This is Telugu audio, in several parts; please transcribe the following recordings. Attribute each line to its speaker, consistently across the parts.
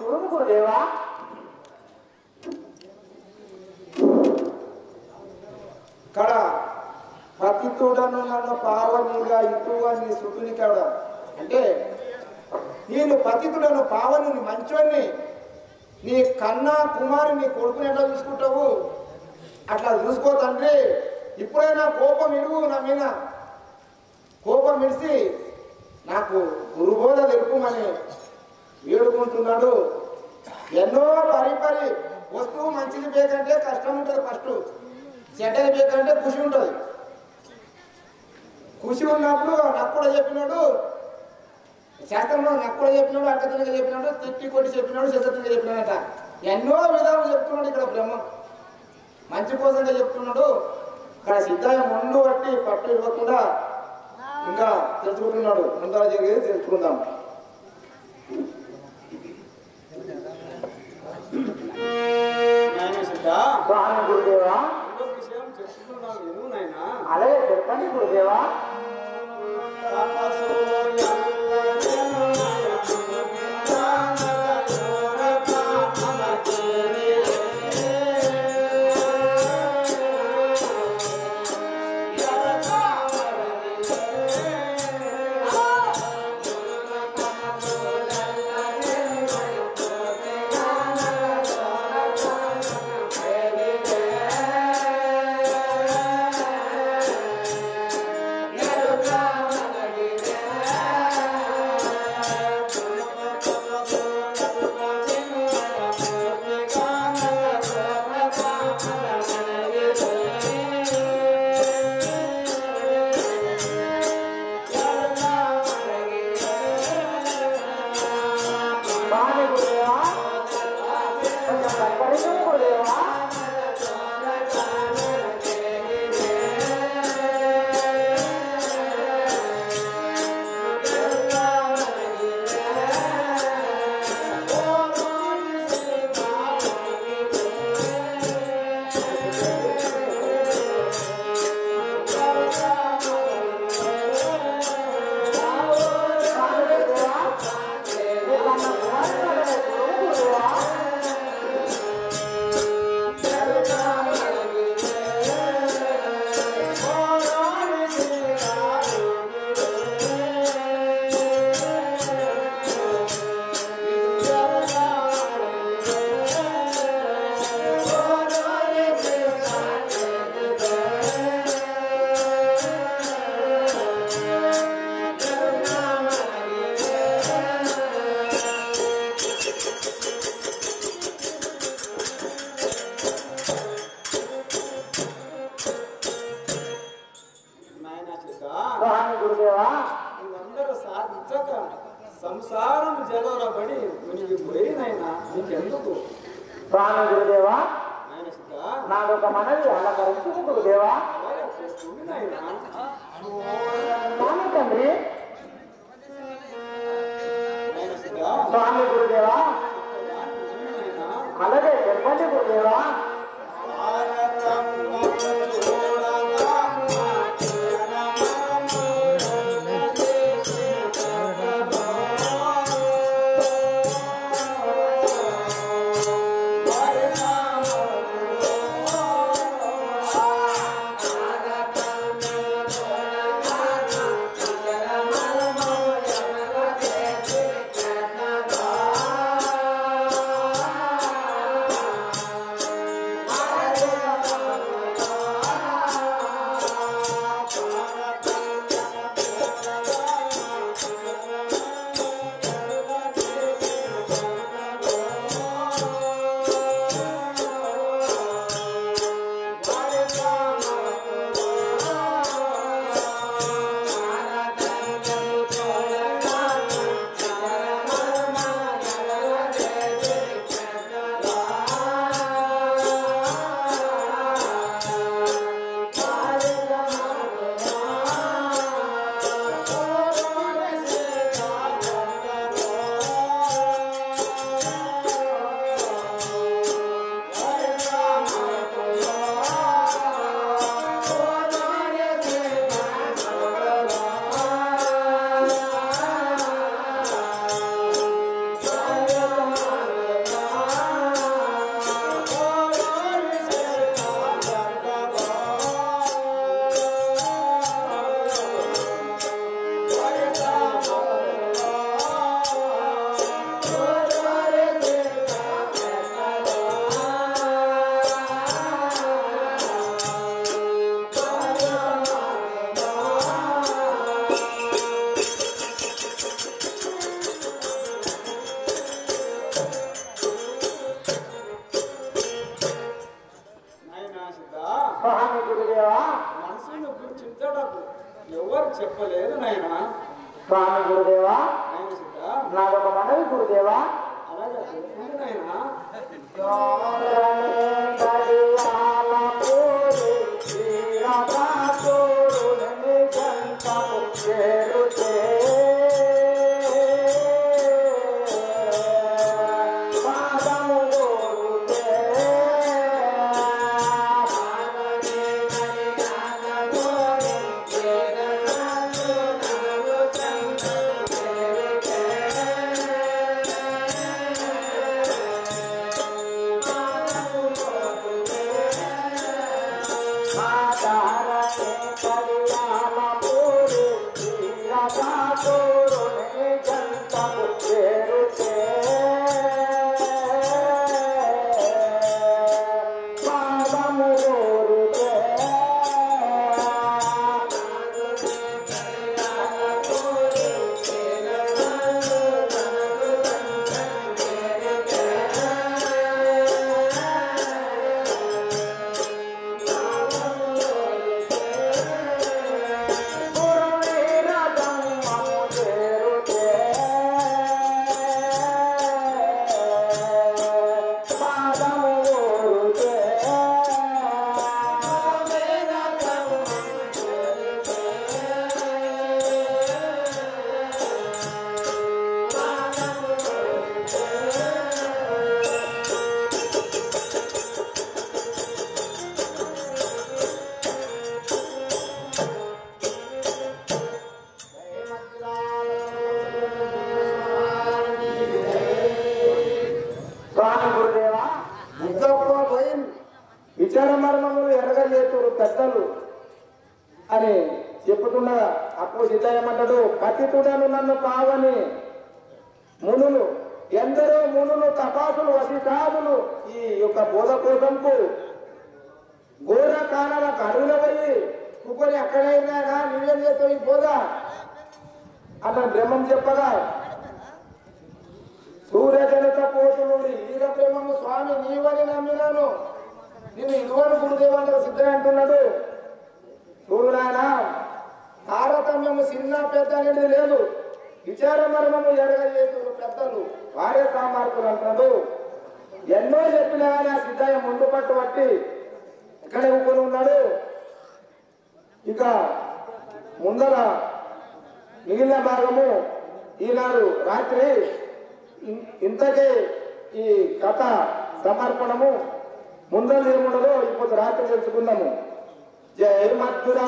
Speaker 1: చూడు గురుదేవా
Speaker 2: కడ పతితుడను నన్ను పావనిగా ఇటుగా నీ సుతుని కడ అంటే నేను పతితుడను పావని మంచోన్ని నీ కన్నా కుమారి నీ కొడుకుని ఎట్లా చూసుకుంటావు అట్లా చూసుకో తండ్రి ఇప్పుడైనా కోపం ఇడువు నా మీద కోపం ఇడిసి నాకు గురుబోధ తెలుపుమని వేడుకుంటున్నాడు ఎన్నో పరిపరి వస్తువు మంచిది బేకంటే కష్టం ఉంటుంది ఫస్ట్ చెడ్డది బేకంటే ఖుషి ఉంటుంది ఖుషి ఉన్నప్పుడు నక్కుడ చెప్పినాడు శాస్త్రంలో నక్కుడ చెప్పినాడు అక్కతనగా చెప్పినాడు తిట్టి కొట్టి చెప్పినాడు శతత్వంగా చెప్పినాడట ఎన్నో విధాలు చెప్తున్నాడు ఇక్కడ బ్రహ్మ మంచి కోసంగా చెప్తున్నాడు ఇక్కడ సిద్ధాయం ముందు పట్టి పట్టు ఇవ్వకుండా ఇంకా తెలుసుకుంటున్నాడు ముందర జరిగేది తెలుసుకుందాం
Speaker 3: నాయన సిద్ధ
Speaker 1: స్వామి గురుదేవా
Speaker 3: ఇంకో విషయం చెప్తున్నాను నేను నాయనా
Speaker 1: అలాగే చెప్పండి గురుదేవా స్వామి గురుదేవా కొంచెం కనపడింది గురుదేవా స్వామి గురుదేవా మీరు కన్నా కుమారుడు కదా గురుదేవా
Speaker 3: నాయన సిద్ధ
Speaker 1: స్వామి గురుదేవా
Speaker 3: అందరూ సాధించక సంసారం జలరబడి మునిగి పోయి నాయన నీకెందుకు
Speaker 1: స్వామి గురుదేవా
Speaker 3: నాయన సిద్ధ
Speaker 1: నాదొక మనవి అలంకరించు గురుదేవా
Speaker 3: అలాగే చేస్తుంది నాయన
Speaker 1: స్వామి తండ్రి
Speaker 3: నాయన సిద్ధ
Speaker 1: స్వామి గురుదేవా
Speaker 3: నాయన
Speaker 1: అలాగే చెప్పండి గురుదేవా
Speaker 3: నాయన ఎవరు చెప్పలేదు నాయన
Speaker 1: స్వామి గురుదేవా
Speaker 3: నాయన సిద్ధ
Speaker 1: నాదొక మనవి గురుదేవా
Speaker 3: అలాగే తెలుసుకుంది నాయన
Speaker 1: స్వామి గురుదేవా
Speaker 2: ముద్దప్ప పోయి
Speaker 1: విచార మర్మములు ఎరగలేతురు పెద్దలు అని చెప్పుతున్నదా అప్పుడు సిద్ధయ్యమంటాడు పతితుడను నన్ను కావని మునులు ఎందరో మునులు తపాసులు వసికాదులు ఈ యొక్క బోధ కోసంకు ఘోర కాలాల కరువుల పోయి
Speaker 2: కుక్కని ఎక్కడైనా నువ్వేం చేస్తావు ఈ బోధ
Speaker 1: అతను బ్రహ్మం చెప్పగా సూర్యజనిత పోతులు
Speaker 2: వీర ప్రేమము స్వామి నీవని నమ్మినాను నేను ఇదివరకు గురుదేవంతో సిద్ధం అంటున్నాడు
Speaker 1: సూర్యునాయన
Speaker 2: తారతమ్యము చిన్న పెద్ద అనేది లేదు
Speaker 1: విచార మర్మము ఎరగలేతురు పెద్దలు వారే సామార్కులు అంటాడు ఎన్నో చెప్పినా కానీ ఆ సిద్ధయ్య ముందు పట్టు పట్టి ఇక్కడే ఊకొని ఉన్నాడు ఇక ముందర మిగిలిన భాగము ఈనాడు రాత్రి ఇన్- ఇంతకే ఈ కథ సమర్పణము ముందర ఏముండదో ఇప్పుడు రాత్రి తెలుసుకుందాము జై మధురా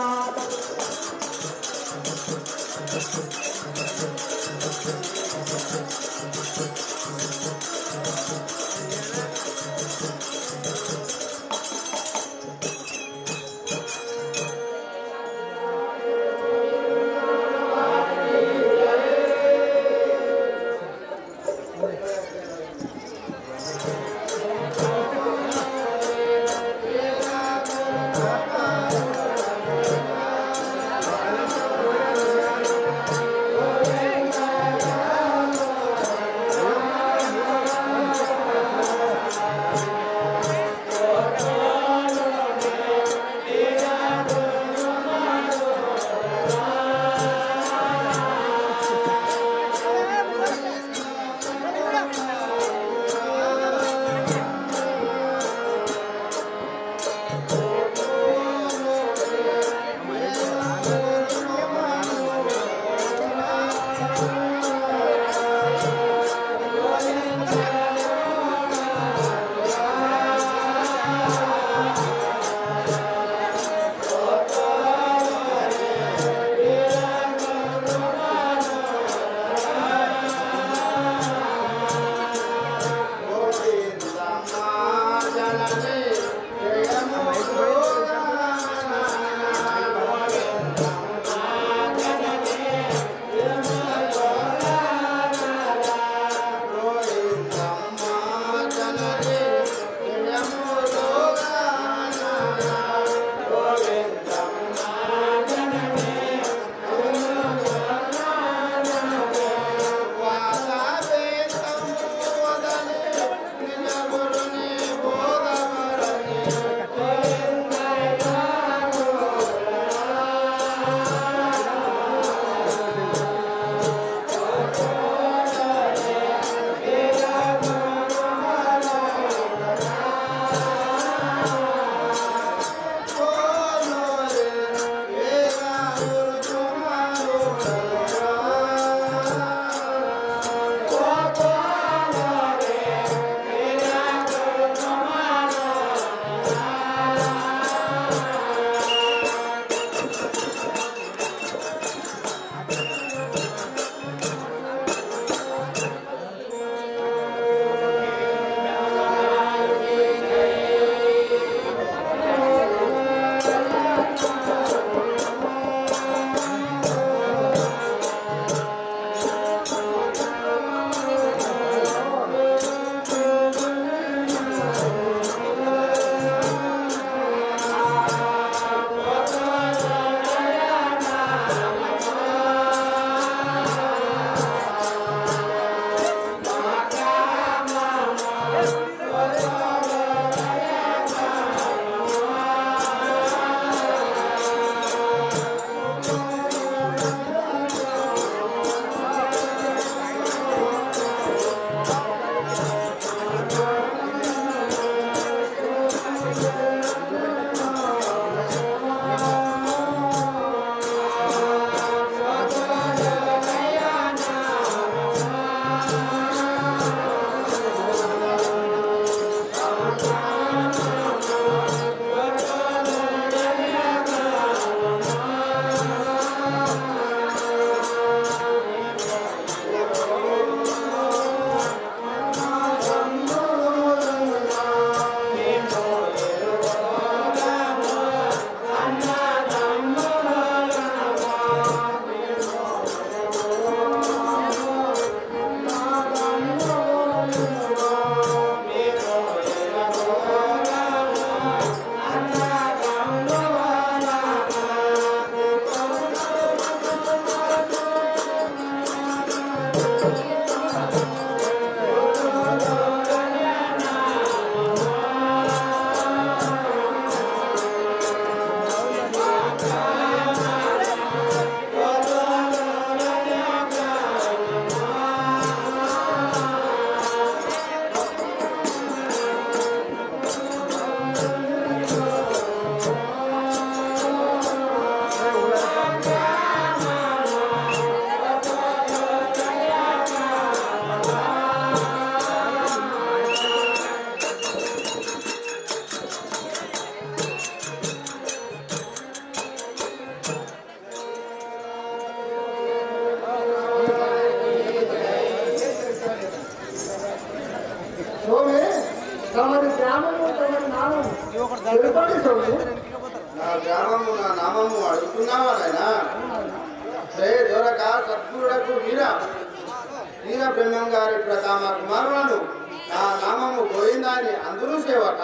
Speaker 3: తమరి గ్రామము తమరి నామము తెలుపండి స్వామి
Speaker 4: నా గ్రామము నా నామము అడుగుతున్నావా నాయనా రే దొరక సద్గురుడకు వీర వీర బ్రహ్మం గారి ప్రథమ కుమారులను నా నామము గోవిందాన్ని అందరూ సేవక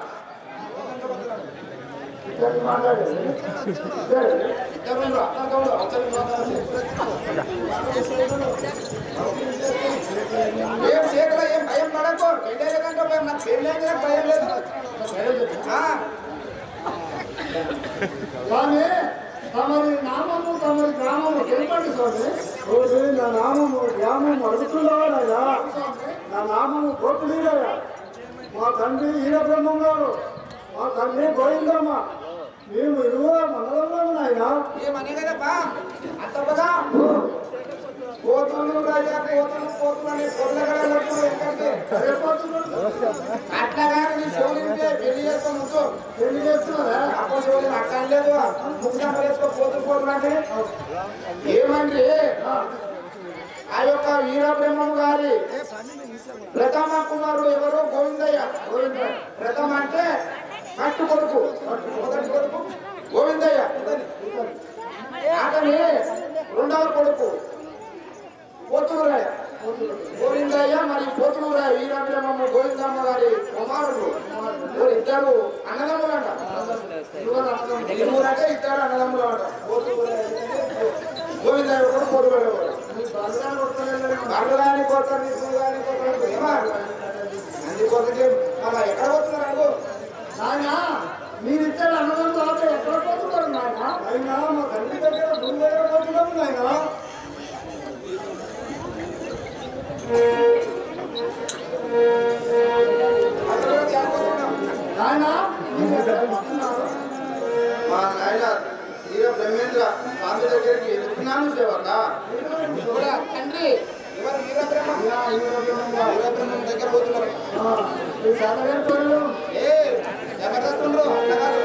Speaker 3: ఇద్దరు మాట్లాడండి ఇద్దరు
Speaker 2: ఇద్దరు అక్కడోడు అవతలి మాట్లాడాలి. ఏం చేతుల ఏం భయం పడకు పెళ్ళే కంటే భయం నాకు పెళ్ళే భయం లేదు ఆ,
Speaker 3: స్వామి తమరి నామము తమరి గ్రామము తెలుపండి స్వామి
Speaker 5: ఓరి నా నామము గ్రామం అడుగుతున్నావా నాయనా నా నామము గోపిడీరయ్య మా తండ్రి ఈర బ్రహ్మం గారు మా తండ్రి గోవిందమ్మ మేము ఇరువురు మనదమ్మ నాయనా
Speaker 2: ఏమనే కదా బా అంత బాగా కోతులు రాజా కోతులు కోతులు అనే పొరలగడ ఎక్కడికి అట్లా కానీ నీ శివునికే పెళ్లి చేస్తాం ముచ్చు
Speaker 3: పెళ్లి చేస్తున్నారా
Speaker 2: అప్పో శివుని అట్లా లేదు ముఖ్యంగా వేసుకో కోతులు కోతులు అంటే ఏమంటే ఆ యొక్క వీరబ్రహ్మం గారి ప్రథమ కుమారుడు ఎవరు గోవిందయ్య గోవిందయ్య ప్రథమ అంటే ఫస్ట్ కొడుకు మొదటి కొడుకు గోవిందయ్య అతని రెండవ కొడుకు పోతులూరాయ గోవిందయ్య మరి పోతులూరాయ వీరబ్రహ్మమ్మ గోవిందమ్మ గారి కుమారుడు వీరు ఇద్దరు అన్నదమ్ములంట ఇరువురు అంటే ఇద్దరు అన్నదమ్ములు అంట గోవిందయ్య ఒకడు పోతులూరాయ ఒకడు బర్రెలాని కొడతారు నీ పువ్వులాని కొడతారు ఏమా అందుకోసకే మన ఎక్కడ పోతున్నారు అనుకో
Speaker 3: నాయన మీరిద్దరు అన్నదమ్ములు అవుతే ఎక్కడ పోతున్నారు నాయన
Speaker 5: అయినా మా తండ్రి దగ్గర గురి దగ్గర పోతున్నాము నాయనా
Speaker 2: అక్కడ జాగ్రత్త
Speaker 3: నాయన మీరు ఎక్కడ పోతున్నారు
Speaker 4: మా నాయన వీర బ్రహ్మేంద్ర స్వామి దగ్గరికి వెళ్తున్నాను సేవక
Speaker 2: కూడా తండ్రి ఎవరు వీరబ్రహ్మం వీరబ్రహ్మం దగ్గర పోతున్నారు
Speaker 3: ఆ, మీ సాధగారి పేరు
Speaker 2: ఏ జబర్దస్త్ ఉండరు అట్లా కాదు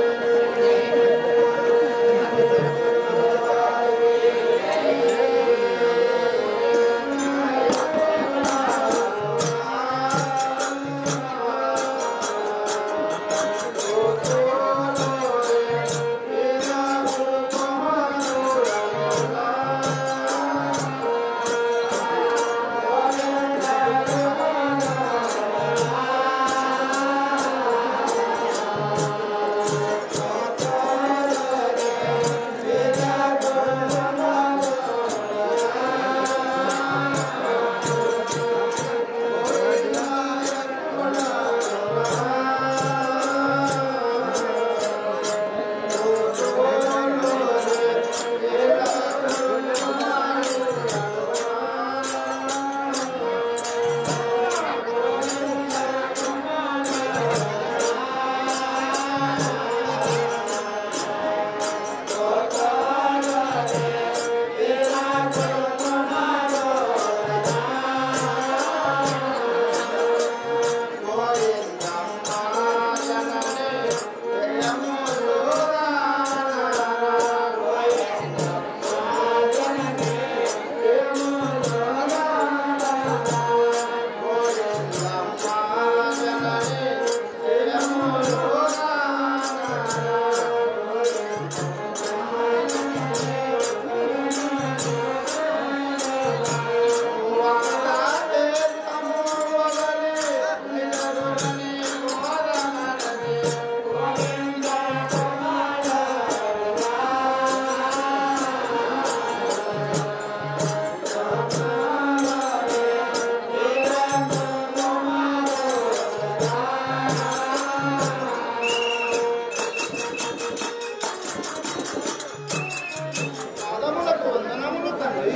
Speaker 4: పాదములకు వందనములు తండ్రి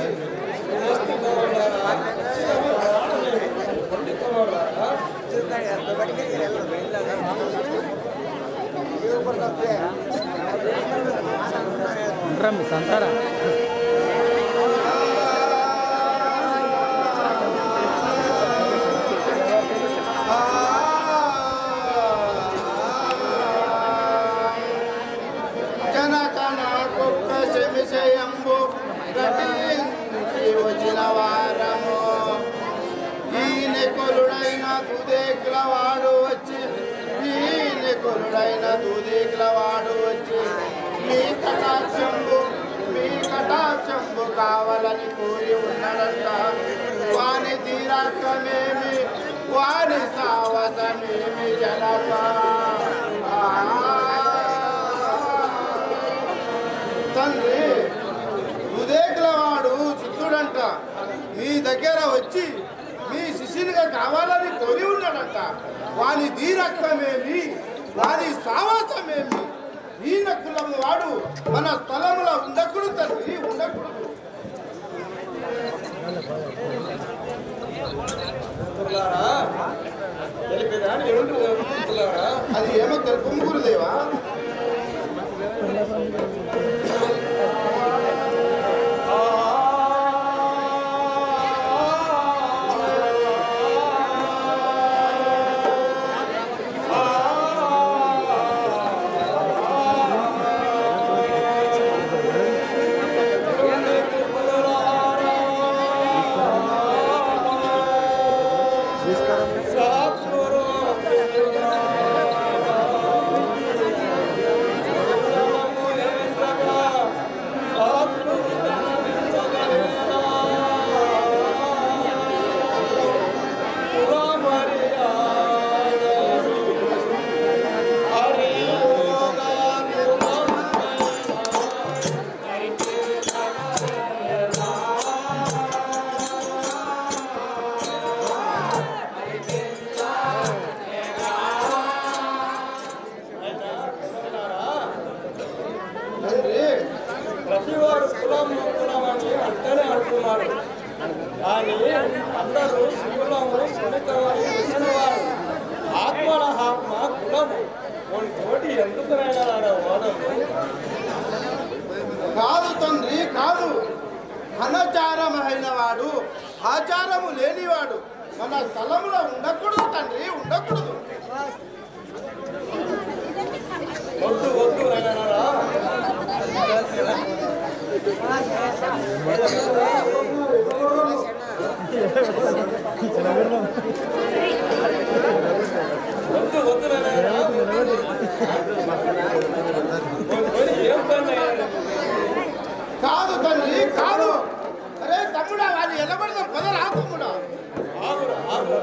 Speaker 4: జనకన కుక్క శమిషయంబు గటి వచ్చిన వారము ఈ నెకులుడైన కొలుడైన దూదేకుల వాడు వచ్చి వీని కొలుడైన దూదేకుల వాడు వచ్చి మీ కటాక్షంబు మీ కటాక్షంబు కావాలని కోరి ఉన్నాడంట వాని తీరాకమేమి వాని సావసమేమి జనక తండ్రి ఉదేకుల వాడు చిత్తుడంట మీ దగ్గర వచ్చి మీ శిష్యునిగా కావాలని కోరి ఉన్నాడంట వాని ధీరత్వమేమి వాని సావాసమేమి ఈయన కులము వాడు మన స్థలములో ఉండకూడదు తండ్రి ఉండకూడదు అది ఏమో తెలుపు గురుదేవా తండ్రి
Speaker 6: ప్రతివాడు కులం కులం అని అంటనే అంటున్నారు కానీ అందరూ శివులము సున్నితమని తెలిసినవారు ఆత్మల ఆత్మ కులము కొన్ని తోటి ఎందుకునైనా వాదము
Speaker 4: కాదు తండ్రి కాదు అనచారమైన వాడు ఆచారము లేనివాడు మన స్థలంలో ఉండకూడదు తండ్రి ఉండకూడదు
Speaker 6: వద్దు వద్దు అయినారా వద్దు వద్దు అయినారా ఏం పని అయ్యారు?
Speaker 4: కాదు తండ్రి కాదు అరే తమ్ముడా వాడిని ఎల్లబడదాం పదరా తమ్ముడా
Speaker 6: ఆగురా ఆగురా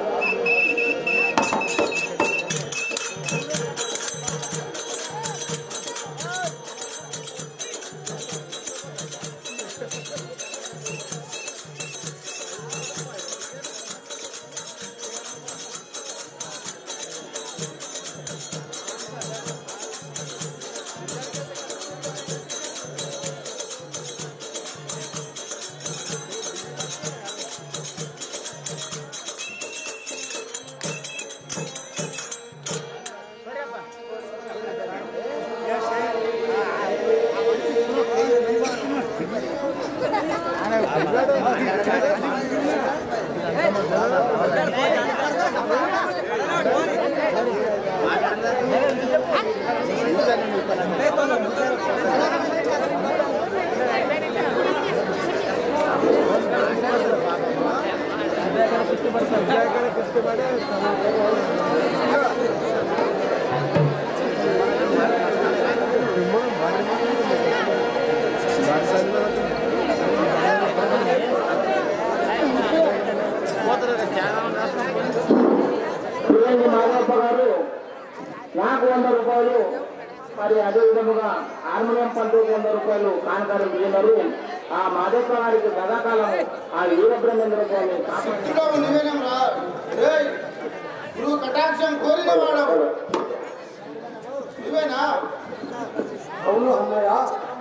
Speaker 1: పిల్లల్ని మాధవప్ప గారు నాకు వంద రూపాయలు మరి అదే విధముగా హార్మోనియం పండుగ వంద రూపాయలు కానకారు ఇచ్చినారు ఆ మాధవప్ప గారికి గదాకాలం ఆ వీరబ్రహ్మేంద్ర స్వామి కాపాడు
Speaker 4: శిష్యుడవు నువ్వేనం రా రేయ్ గురువు కటాక్షం కోరిన వాడవు నువ్వేనా
Speaker 5: అవును అన్నయ్య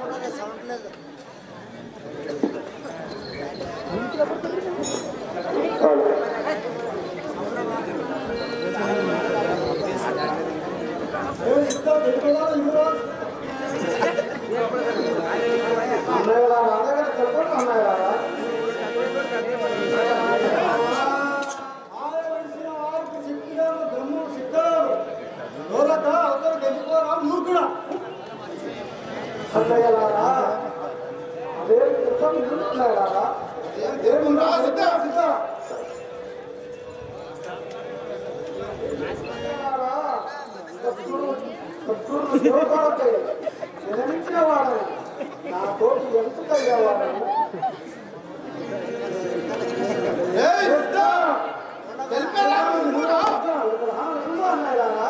Speaker 5: ఏ ఇంకా తెలుపదా ఇందులో అన్నయ్య గారు అన్నయ్య చెప్పండి అన్నయ్య గారా ఆయ వడిసిన వారికి సిక్కులేరు దమ్ము సిక్కలేరు దూరక అవతల గెలుపుకోరా మూర్ఖుడా అన్నయ్యలారా అదే చెప్పండి అన్నయ్యలారా
Speaker 4: ఏం దేవుడు రా సిద్ధ
Speaker 5: సిద్ధ శివపార్వతయ్య జన్మించిన వాడని నా తోటి ఎంతకయ్యేవాడని
Speaker 4: ఏయ్, సిద్ధా! తెలిపేలా నువ్వు రా.
Speaker 5: అన్నాడా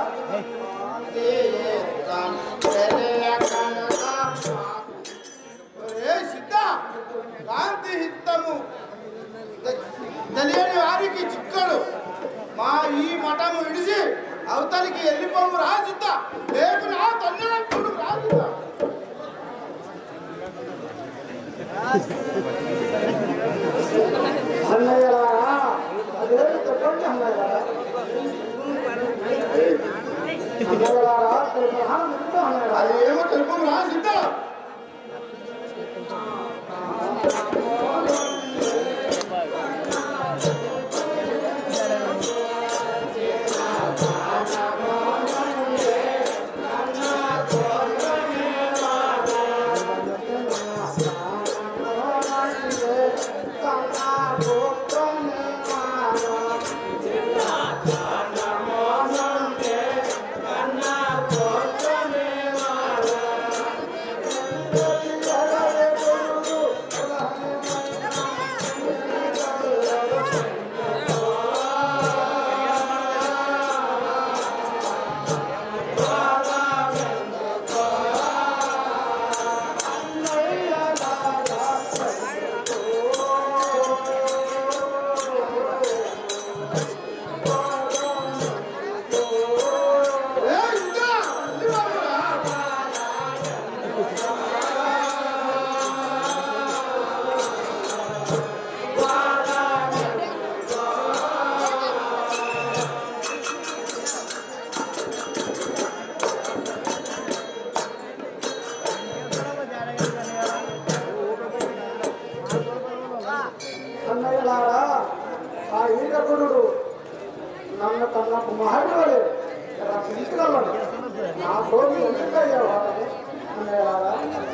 Speaker 4: ఏయ్, సిద్ధా! కాంతి హిత్తము తెలియని వారికి చిక్కడు మా ఈ మఠము విడిచి అవతలికి వెళ్ళిపోము రా సిద్ధ లేకున్నా తన్నుడు రా సిద్ధ
Speaker 5: అన్నయ్యరా అదేమి చెప్పండి అన్నయ్యరా అన్నయ్యరా ప్రధానం ఎందుకు అన్నయ్యరా
Speaker 4: అది ఏమో తెలుపము రా సిద్ధ ఏయ్, సిద్ధ! వెళ్ళిపోము రా.
Speaker 5: అన్నయ్యలారా ఆ ఈరకుడు నన్ను తన కుమారుడు రక్షించగలడు నా తోటి ఎందుకయ్యేవాడని అన్నయ్యలారా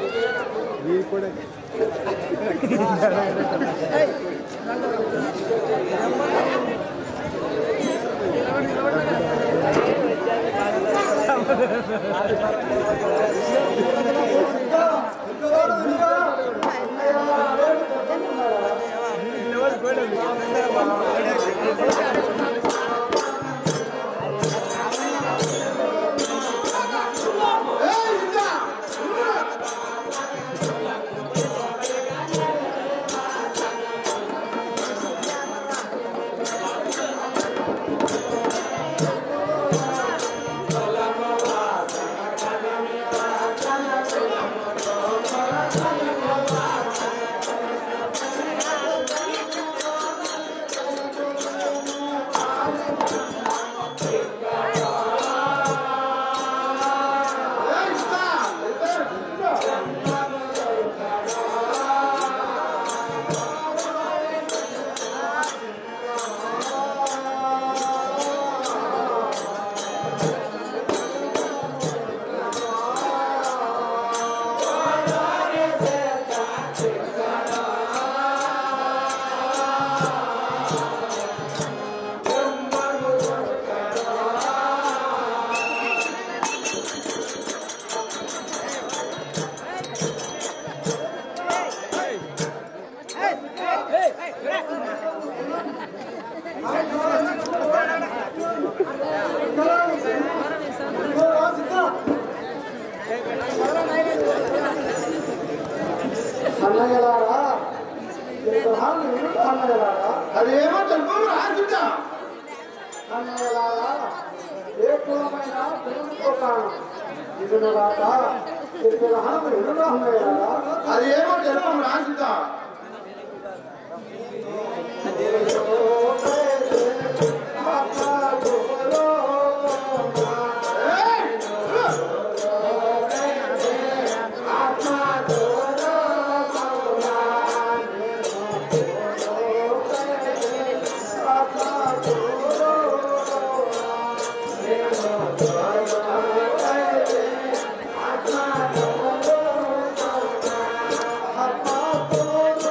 Speaker 4: ఏయ్, సిద్ధ! ఏయ్, సిద్ధ! సిద్ధ!
Speaker 5: అన్నయ్యలారా ఈ గ్రహాన్ని ఎందుకు అన్నయ్యలారా
Speaker 4: అది ఏమో తెలుపము రా సిద్ధ
Speaker 5: అన్నయ్యలారా ఏ కులమైన పిల్లలతో కాను ఇది రాక ఈ గ్రహాన్ని ఎందుకు అన్నయ్యలారా
Speaker 4: అది ఏమో తెలుపము రా సిద్ధ ఏయ్!
Speaker 5: ఆత్మ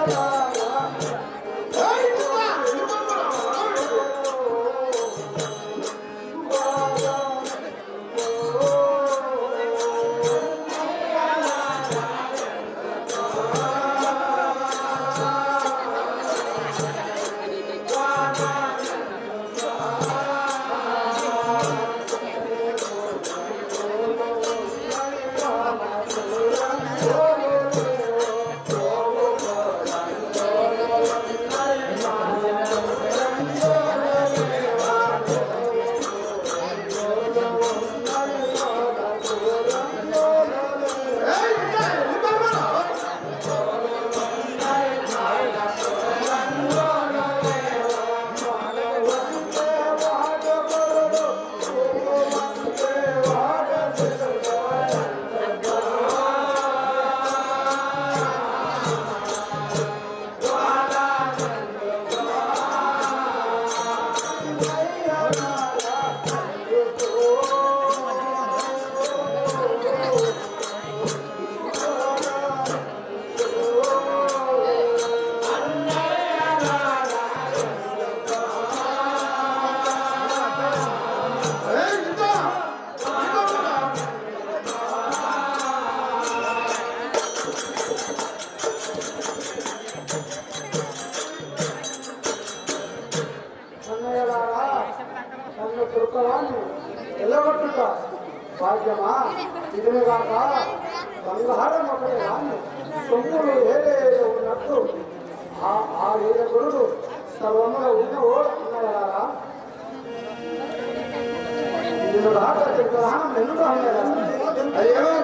Speaker 5: అన్నయ్యలారా నన్ను తుర్కవాన్ని ఎల్లగొట్టుట భాగ్యమా ఇదినే కాక బంగారం ఒకటే కానీ సొమ్ములు ఏదే ఉన్నట్టు ఆ ఆ వీరగురుడు సర్వముల ఉన్నవో అన్నయ్యలారా నిన్ను రాక తిరుగుతాను ఎందుకు అన్నయ్యలారా
Speaker 4: అయ్యో